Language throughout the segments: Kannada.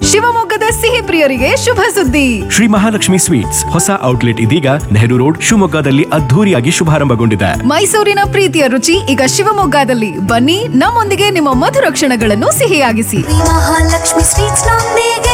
ಶಿವಮೊಗ್ಗದ ಸಿಹಿ ಪ್ರಿಯರಿಗೆ ಶುಭ ಸುದ್ದಿ ಶ್ರೀ ಮಹಾಲಕ್ಷ್ಮಿ ಸ್ವೀಟ್ಸ್ ಹೊಸ ಔಟ್ಲೆಟ್ ಇದೀಗ ನೆಹರು ರೋಡ್ ಶಿವಮೊಗ್ಗದಲ್ಲಿ ಅದ್ಧೂರಿಯಾಗಿ ಶುಭಾರಂಭಗೊಂಡಿದೆ ಮೈಸೂರಿನ ಪ್ರೀತಿಯ ರುಚಿ ಈಗ ಶಿವಮೊಗ್ಗದಲ್ಲಿ ಬನ್ನಿ ನಮ್ಮೊಂದಿಗೆ ನಿಮ್ಮ ಮಧುರ ಕ್ಷಣಗಳನ್ನು ಸಿಹಿಯಾಗಿಸಿ ಮಹಾಲಕ್ಷ್ಮಿ ಸ್ವೀಟ್ಸ್ ನೊಂದಿಗೆ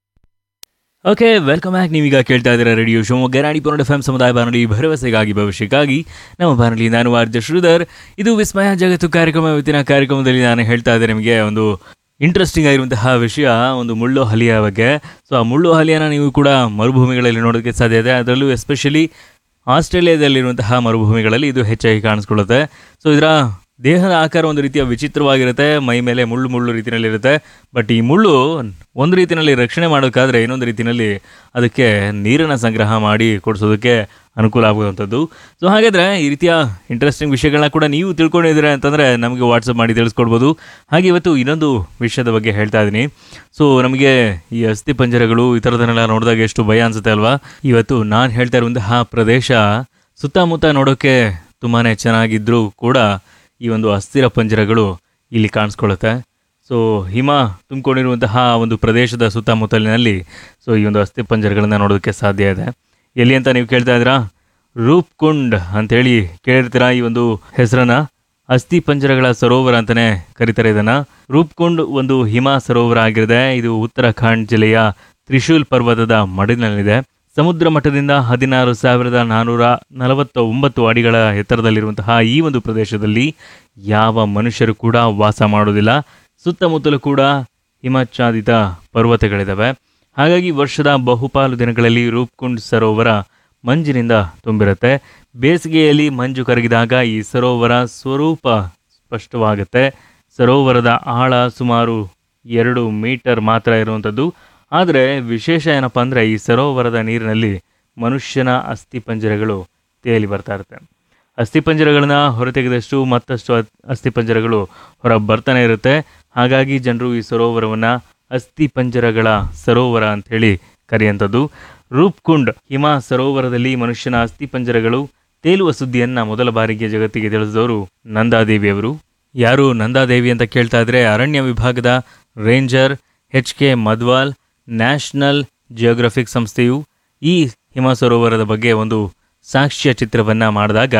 ಓಕೆ ವೆಲ್ಕಮ್ ಬ್ಯಾಕ್ ನೀವೀಗ ಕೇಳ್ತಾ ಇದ್ದೀರಾ ರೇಡಿಯೋ ಶಿವಮೊಗ್ಗ ರಾಣಿ ಪುನಡ್ ಎಫ್ ಎಂ ಸಮುದಾಯ ಬಾನುಲಿ ಭರವಸೆಗಾಗಿ ಭವಿಷ್ಯಕ್ಕಾಗಿ ನಮ್ಮ ಬಾನುಲಿ ನಾನು ಆರ್ಜ ಶ್ರೀಧರ್ ಇದು ವಿಸ್ಮಯ ಜಗತ್ತು ಕಾರ್ಯಕ್ರಮ ಇವತ್ತಿನ ಕಾರ್ಯಕ್ರಮದಲ್ಲಿ ನಾನು ಹೇಳ್ತಾ ಇದ್ದೆ ನಿಮಗೆ ಒಂದು ಇಂಟ್ರೆಸ್ಟಿಂಗ್ ಆಗಿರುವಂತಹ ವಿಷಯ ಒಂದು ಮುಳ್ಳು ಹಲಿಯ ಬಗ್ಗೆ ಸೊ ಆ ಮುಳ್ಳು ಹಲಿಯನ ನೀವು ಕೂಡ ಮರುಭೂಮಿಗಳಲ್ಲಿ ನೋಡೋದಕ್ಕೆ ಸಾಧ್ಯ ಇದೆ ಅದರಲ್ಲೂ ಎಸ್ಪೆಷಲಿ ಆಸ್ಟ್ರೇಲಿಯಾದಲ್ಲಿರುವಂತಹ ಮರುಭೂಮಿಗಳಲ್ಲಿ ಇದು ಹೆಚ್ಚಾಗಿ ಕಾಣಿಸ್ಕೊಳ್ಳುತ್ತೆ ಸೊ ಇದರ ದೇಹದ ಆಕಾರ ಒಂದು ರೀತಿಯ ವಿಚಿತ್ರವಾಗಿರುತ್ತೆ ಮೈ ಮೇಲೆ ಮುಳ್ಳು ಮುಳ್ಳು ರೀತಿಯಲ್ಲಿರುತ್ತೆ ಬಟ್ ಈ ಮುಳ್ಳು ಒಂದು ರೀತಿಯಲ್ಲಿ ರಕ್ಷಣೆ ಮಾಡೋಕ್ಕಾದ್ರೆ ಇನ್ನೊಂದು ರೀತಿಯಲ್ಲಿ ಅದಕ್ಕೆ ನೀರನ್ನು ಸಂಗ್ರಹ ಮಾಡಿ ಕೊಡಿಸೋದಕ್ಕೆ ಅನುಕೂಲ ಆಗುವಂಥದ್ದು ಸೊ ಹಾಗಾದರೆ ಈ ರೀತಿಯ ಇಂಟ್ರೆಸ್ಟಿಂಗ್ ವಿಷಯಗಳನ್ನ ಕೂಡ ನೀವು ತಿಳ್ಕೊಂಡಿದ್ದೀರಾ ಅಂತಂದರೆ ನಮಗೆ ವಾಟ್ಸಪ್ ಮಾಡಿ ತಿಳಿಸ್ಕೊಡ್ಬೋದು ಹಾಗೆ ಇವತ್ತು ಇನ್ನೊಂದು ವಿಷಯದ ಬಗ್ಗೆ ಹೇಳ್ತಾ ಇದ್ದೀನಿ ಸೊ ನಮಗೆ ಈ ಅಸ್ಥಿ ಪಂಜರಗಳು ಈ ಥರದನ್ನೆಲ್ಲ ನೋಡಿದಾಗ ಎಷ್ಟು ಭಯ ಅನಿಸುತ್ತೆ ಅಲ್ವಾ ಇವತ್ತು ನಾನು ಹೇಳ್ತಾ ಇರುವಂತಹ ಪ್ರದೇಶ ಸುತ್ತಮುತ್ತ ನೋಡೋಕ್ಕೆ ತುಂಬಾ ಚೆನ್ನಾಗಿದ್ದರೂ ಕೂಡ ಈ ಒಂದು ಅಸ್ಥಿರ ಪಂಜರಗಳು ಇಲ್ಲಿ ಕಾಣಿಸ್ಕೊಳ್ಳುತ್ತೆ ಸೊ ಹಿಮ ತುಂಬಿಕೊಂಡಿರುವಂತಹ ಒಂದು ಪ್ರದೇಶದ ಸುತ್ತಮುತ್ತಲಿನಲ್ಲಿ ಸೊ ಈ ಒಂದು ಅಸ್ಥಿ ಪಂಜರಗಳನ್ನು ನೋಡೋದಕ್ಕೆ ಸಾಧ್ಯ ಇದೆ ಎಲ್ಲಿ ಅಂತ ನೀವು ಕೇಳ್ತಾ ಇದ್ದೀರಾ ರೂಪ್ಕುಂಡ್ ಅಂತೇಳಿ ಕೇಳಿರ್ತೀರಾ ಈ ಒಂದು ಹೆಸರನ್ನ ಅಸ್ಥಿ ಪಂಜರಗಳ ಸರೋವರ ಅಂತಾನೆ ಕರೀತಾರೆ ಇದನ್ನ ರೂಪ್ಕುಂಡ್ ಒಂದು ಹಿಮ ಸರೋವರ ಆಗಿರುತ್ತೆ ಇದು ಉತ್ತರಾಖಂಡ್ ಜಿಲ್ಲೆಯ ತ್ರಿಶೂಲ್ ಪರ್ವತದ ಮಡಿನಲ್ಲಿದೆ ಸಮುದ್ರ ಮಟ್ಟದಿಂದ ಹದಿನಾರು ಸಾವಿರದ ನಾನ್ನೂರ ನಲವತ್ತ ಒಂಬತ್ತು ಅಡಿಗಳ ಎತ್ತರದಲ್ಲಿರುವಂತಹ ಈ ಒಂದು ಪ್ರದೇಶದಲ್ಲಿ ಯಾವ ಮನುಷ್ಯರು ಕೂಡ ವಾಸ ಮಾಡೋದಿಲ್ಲ ಸುತ್ತಮುತ್ತಲೂ ಕೂಡ ಹಿಮಾಚ್ಛಾದಿತ ಪರ್ವತಗಳಿದ್ದಾವೆ ಹಾಗಾಗಿ ವರ್ಷದ ಬಹುಪಾಲು ದಿನಗಳಲ್ಲಿ ರೂಪ್ಕುಂಡ್ ಸರೋವರ ಮಂಜಿನಿಂದ ತುಂಬಿರುತ್ತೆ ಬೇಸಿಗೆಯಲ್ಲಿ ಮಂಜು ಕರಗಿದಾಗ ಈ ಸರೋವರ ಸ್ವರೂಪ ಸ್ಪಷ್ಟವಾಗುತ್ತೆ ಸರೋವರದ ಆಳ ಸುಮಾರು ಎರಡು ಮೀಟರ್ ಮಾತ್ರ ಇರುವಂಥದ್ದು ಆದರೆ ವಿಶೇಷ ಏನಪ್ಪ ಅಂದರೆ ಈ ಸರೋವರದ ನೀರಿನಲ್ಲಿ ಮನುಷ್ಯನ ಅಸ್ಥಿಪಂಜರಗಳು ತೇಲಿ ಬರ್ತಾ ಇರುತ್ತೆ ಅಸ್ಥಿಪಂಜರಗಳನ್ನ ಹೊರತೆಗೆದಷ್ಟು ಮತ್ತಷ್ಟು ಅತ್- ಅಸ್ಥಿಪಂಜರಗಳು ಹೊರ ಬರ್ತಾನೆ ಇರುತ್ತೆ ಹಾಗಾಗಿ ಜನರು ಈ ಸರೋವರವನ್ನು ಅಸ್ಥಿಪಂಜರಗಳ ಸರೋವರ ಅಂಥೇಳಿ ಕರೆಯುವಂಥದ್ದು ರೂಪ್ಕುಂಡ್ ಹಿಮ ಸರೋವರದಲ್ಲಿ ಮನುಷ್ಯನ ಅಸ್ಥಿಪಂಜರಗಳು ತೇಲುವ ಸುದ್ದಿಯನ್ನ ಮೊದಲ ಬಾರಿಗೆ ಜಗತ್ತಿಗೆ ತಿಳಿಸಿದವರು ನಂದಾದೇವಿಯವರು ಯಾರು ನಂದಾದೇವಿ ಅಂತ ಕೇಳ್ತಾ ಇದ್ರೆ ಅರಣ್ಯ ವಿಭಾಗದ ranger H K Madwal National Geographic ಸಂಸ್ಥೆಯು ಈ ಹಿಮ ಸರೋವರದ ಬಗ್ಗೆ ಒಂದು ಸಾಕ್ಷ್ಯ ಚಿತ್ರವನ್ನ ಮಾಡಿದಾಗ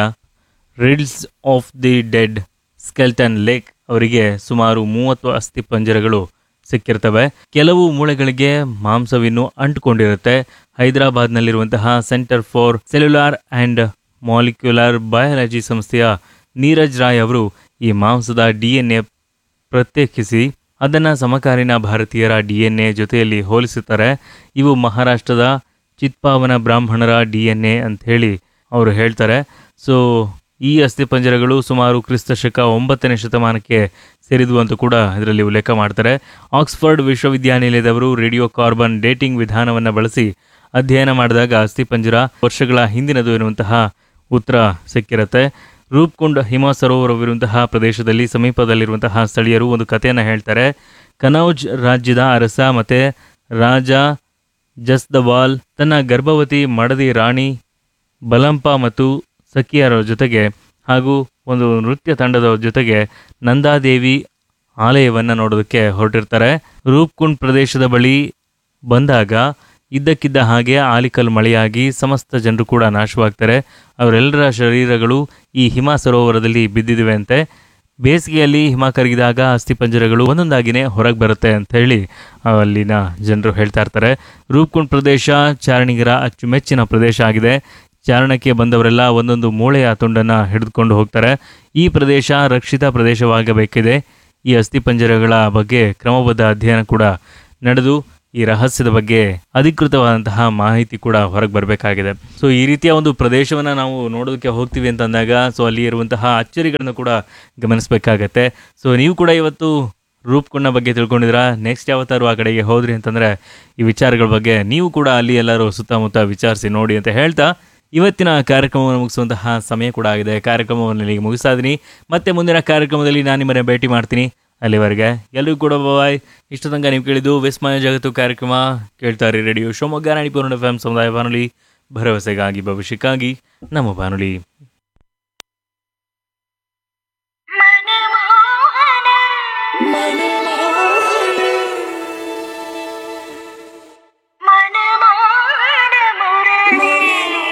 riddles of the dead skeleton lake ಅವರಿಗೆ ಸುಮಾರು ಮೂವತ್ತು ಅಸ್ಥಿ ಪಂಜರಗಳು ಸಿಕ್ಕಿರ್ತವೆ ಕೆಲವು ಮೂಳೆಗಳಿಗೆ ಮಾಂಸವಿನ್ನು ಅಂಟುಕೊಂಡಿರುತ್ತೆ ಹೈದರಾಬಾದ್ನಲ್ಲಿರುವಂತಹ Centre for Cellular and Molecular Biology ಸಂಸ್ಥೆಯ ನೀರಜ್ ರಾಯ್ ಅವರು ಈ ಮಾಂಸದ ಡಿ ಎನ್ ಎ ಪ್ರತ್ಯೇಕಿಸಿ ಅದನ್ನು ಸಮಕಾಲೀನ ಭಾರತೀಯರ ಡಿ ಎನ್ ಎ ಜೊತೆಯಲ್ಲಿ ಹೋಲಿಸುತ್ತಾರೆ ಇವು ಮಹಾರಾಷ್ಟ್ರದ ಚಿತ್ಪಾವನ ಬ್ರಾಹ್ಮಣರ ಡಿ ಎನ್ ಎ ಅಂತ ಹೇಳಿ ಅವರು ಹೇಳ್ತಾರೆ ಸೊ ಈ ಅಸ್ಥಿಪಂಜರಗಳು ಸುಮಾರು ಕ್ರಿಸ್ತ ಶಕ ಒಂಬತ್ತನೇ ಶತಮಾನಕ್ಕೆ ಸೇರಿದ್ವು ಅಂತ ಕೂಡ ಇದರಲ್ಲಿ ಉಲ್ಲೇಖ ಮಾಡ್ತಾರೆ ಆಕ್ಸ್ಫರ್ಡ್ ವಿಶ್ವವಿದ್ಯಾನಿಲಯದವರು ರೇಡಿಯೋ ಕಾರ್ಬನ್ ಡೇಟಿಂಗ್ ವಿಧಾನವನ್ನು ಬಳಸಿ ಅಧ್ಯಯನ ಮಾಡಿದಾಗ ಅಸ್ಥಿಪಂಜರ ವರ್ಷಗಳ ಹಿಂದಿನದು ಎನ್ನುವಂತಹ ಉತ್ತರ ಸಿಕ್ಕಿರುತ್ತೆ ರೂಪ್ಕುಂಡ್ ಹಿಮ ಸರೋವರವಿರುವಂತಹ ಪ್ರದೇಶದಲ್ಲಿ ಸಮೀಪದಲ್ಲಿರುವಂತಹ ಸ್ಥಳೀಯರು ಒಂದು ಕಥೆಯನ್ನು ಹೇಳ್ತಾರೆ ಕನೌಜ್ ರಾಜ್ಯದ ಅರಸ ಮತ್ತೆ ರಾಜ ಜಸ್ದವಾಲ್ ತನ್ನ ಗರ್ಭವತಿ ಮಡದಿ ರಾಣಿ ಬಲಂಪ ಮತ್ತು ಸಖಿಯರ ಜೊತೆಗೆ ಹಾಗೂ ಒಂದು ನೃತ್ಯ ತಂಡದ ಜೊತೆಗೆ ನಂದಾದೇವಿ ಆಲಯವನ್ನು ನೋಡೋದಕ್ಕೆ ಹೊರಟಿರ್ತಾರೆ ರೂಪ್ಕುಂಡ್ ಪ್ರದೇಶದ ಬಳಿ ಬಂದಾಗ ಇದ್ದಕ್ಕಿದ್ದ ಹಾಗೆ ಆಲಿಕಲ್ ಮಳೆಯಾಗಿ ಸಮಸ್ತ ಜನರು ಕೂಡ ನಾಶವಾಗ್ತಾರೆ ಅವರೆಲ್ಲರ ಶರೀರಗಳು ಈ ಹಿಮ ಸರೋವರದಲ್ಲಿ ಬಿದ್ದಿವೆ ಅಂತೆ ಬೇಸಿಗೆಯಲ್ಲಿ ಹಿಮ ಕರಗಿದಾಗ ಅಸ್ಥಿಪಂಜರಗಳು ಒಂದೊಂದಾಗಿನೇ ಹೊರಗೆ ಬರುತ್ತೆ ಅಂತ ಹೇಳಿ ಅಲ್ಲಿನ ಜನರು ಹೇಳ್ತಾ ಇರ್ತಾರೆ ರೂಪ್ಕುಂಡ್ ಪ್ರದೇಶ ಚಾರಣಿಗರ ಅಚ್ಚುಮೆಚ್ಚಿನ ಪ್ರದೇಶ ಆಗಿದೆ ಚಾರಣಕ್ಕೆ ಬಂದವರೆಲ್ಲ ಒಂದೊಂದು ಮೂಳೆಯ ತುಂಡನ್ನು ಹಿಡಿದುಕೊಂಡು ಹೋಗ್ತಾರೆ ಈ ಪ್ರದೇಶ ರಕ್ಷಿತ ಪ್ರದೇಶವಾಗಬೇಕಿದೆ ಈ ಅಸ್ಥಿಪಂಜರಗಳ ಬಗ್ಗೆ ಕ್ರಮಬದ್ಧ ಅಧ್ಯಯನ ಕೂಡ ನಡೆದು ಈ ರಹಸ್ಯದ ಬಗ್ಗೆ ಅಧಿಕೃತವಾದಂತಹ ಮಾಹಿತಿ ಕೂಡ ಹೊರಗೆ ಬರಬೇಕಾಗಿದೆ ಸೊ ಈ ರೀತಿಯ ಒಂದು ಪ್ರದೇಶವನ್ನು ನಾವು ನೋಡೋದಕ್ಕೆ ಹೋಗ್ತೀವಿ ಅಂತ ಅಂದಾಗ ಸೊ ಅಲ್ಲಿ ಇರುವಂತಹ ಅಚ್ಚರಿಗಳನ್ನು ಕೂಡ ಗಮನಿಸಬೇಕಾಗತ್ತೆ ಸೊ ನೀವು ಕೂಡ ಇವತ್ತು ರೂಪ್ಕೊಂಡ ಬಗ್ಗೆ ತಿಳ್ಕೊಂಡಿದ್ರ ನೆಕ್ಸ್ಟ್ ಯಾವತ್ತಾರು ಆ ಕಡೆಗೆ ಹೋದ್ರಿ ಅಂತಂದ್ರೆ ಈ ವಿಚಾರಗಳ ಬಗ್ಗೆ ನೀವು ಕೂಡ ಅಲ್ಲಿ ಎಲ್ಲರೂ ಸುತ್ತಮುತ್ತ ವಿಚಾರಿಸಿ ನೋಡಿ ಅಂತ ಹೇಳ್ತಾ ಇವತ್ತಿನ ಕಾರ್ಯಕ್ರಮವನ್ನು ಮುಗಿಸುವಂತಹ ಸಮಯ ಕೂಡ ಆಗಿದೆ ಕಾರ್ಯಕ್ರಮವನ್ನು ಇಲ್ಲಿಗೆ ಮುಗಿಸ್ತಾ ಇದ್ದೀನಿ ಮತ್ತೆ ಮುಂದಿನ ಕಾರ್ಯಕ್ರಮದಲ್ಲಿ ನಾನು ನಿಮ್ಮನ್ನ ಭೇಟಿ ಮಾಡ್ತೀನಿ ಅಲ್ಲಿವರೆಗೆ ಎಲ್ರಿಗೂ ಕೂಡ ಬಾಯ್ ಇಷ್ಟ ತನಕ ನೀವು ಕೇಳಿದ್ದು ವಿಸ್ಮಯ ಜಗತ್ತು ಕಾರ್ಯಕ್ರಮ ಕೇಳ್ತಾರೆ ರೇಡಿಯೋ ಶಿವಮೊಗ್ಗ ನಾಡಿಪೂರ್ಣ ಎಫ್ ಎಂ ಸಮುದಾಯ ಬಾನುಲಿ ಭರವಸೆಗಾಗಿ ಭವಿಷ್ಯಕ್ಕಾಗಿ ನಮ್ಮ ಬಾನುಲಿ